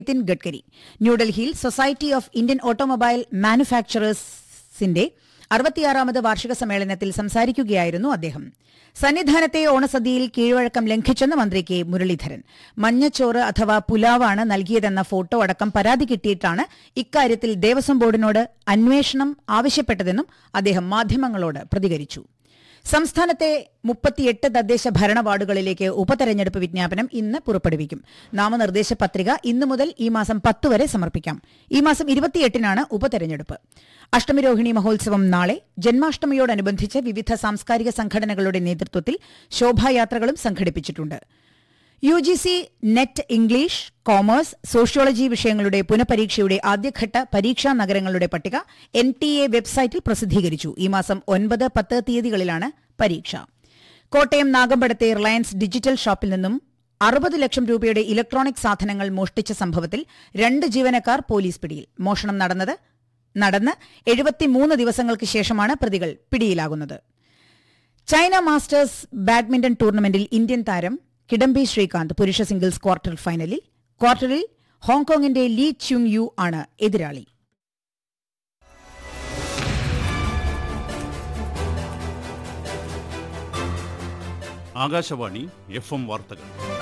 നിതിൻ ഗഡ്കരി ന്യൂഡൽഹിയിൽ society of Indian automobile മാനുഫാക്ചറേഴ്സിന്റെ അറുപത്തിയാറാമത് വാർഷിക സമ്മേളനത്തിൽ സംസാരിക്കുകയായിരുന്നു അദ്ദേഹം സന്നിധാനത്തെ ഓണസദ്യയിൽ കീഴ്വഴക്കം ലംഘിച്ചെന്ന് മന്ത്രി കെ മുരളീധരൻ മഞ്ഞച്ചോറ് അഥവാ പുലാവാണ് നൽകിയതെന്ന ഫോട്ടോ അടക്കം പരാതി കിട്ടിയിട്ടാണ് ഇക്കാര്യത്തിൽ ദേവസ്വം ബോർഡിനോട് അന്വേഷണം ആവശ്യപ്പെട്ടതെന്നും അദ്ദേഹം മാധ്യമങ്ങളോട് പ്രതികരിച്ചു സംസ്ഥാനത്തെ മുപ്പത്തിയെട്ട് തദ്ദേശ ഭരണ വാർഡുകളിലേക്ക് ഉപതെരഞ്ഞെടുപ്പ് വിജ്ഞാപനം ഇന്ന് പുറപ്പെടുവിക്കും നാമനിർദ്ദേശ പത്രിക ഇന്നു മുതൽ ഈ മാസം പത്ത് വരെ സമർപ്പിക്കാം ഈ മാസം ഇരുപത്തിയെട്ടിനാണ് ഉപതെരഞ്ഞെടുപ്പ് അഷ്ടമിരോഹിണി മഹോത്സവം നാളെ ജന്മാഷ്ടമിയോടനുബന്ധിച്ച് വിവിധ സാംസ്കാരിക സംഘടനകളുടെ നേതൃത്വത്തിൽ ശോഭായാത്രകളും സംഘടിപ്പിച്ചിട്ടുണ്ട് U G C NET English commerce sociology വിഷയങ്ങളുടെ പുനഃപരീക്ഷയുടെ ആദ്യഘട്ട പരീക്ഷാ നഗരങ്ങളുടെ പട്ടിക എൻ ടി എ വെബ്സൈറ്റിൽ പ്രസിദ്ധീകരിച്ചു ഈ മാസം ഒൻപത് പത്ത് തീയതികളിലാണ് പരീക്ഷ കോട്ടയം നാഗമ്പടത്തെ റിലയൻസ് ഡിജിറ്റൽ ഷോപ്പിൽ നിന്നും അറുപത് ലക്ഷം രൂപയുടെ ഇലക്ട്രോണിക് സാധനങ്ങൾ മോഷ്ടിച്ച സംഭവത്തിൽ രണ്ട് ജീവനക്കാർ പോലീസ് പിടിയിൽ മോഷണം നടന്നത് നടന്ന് എഴുപത്തിമൂന്ന് ദിവസങ്ങൾക്ക് ശേഷമാണ് പ്രതികൾ പിടിയിലാകുന്നത് ചൈന മാസ്റ്റേഴ്സ് ബാഡ്മിന്റൺ ടൂർണമെന്റിൽ ഇന്ത്യൻ താരം കിഡംബി ശ്രീകാന്ത് പുരുഷ സിംഗിൾസ് ക്വാർട്ടർ ഫൈനലിൽ ക്വാർട്ടറിൽ ഹോങ്കോങ്ങിന്റെ ലീ ച്യുങ് യു ആണ് എതിരാളി ആകാശവാണി എഫ് എം വാർത്തകൾ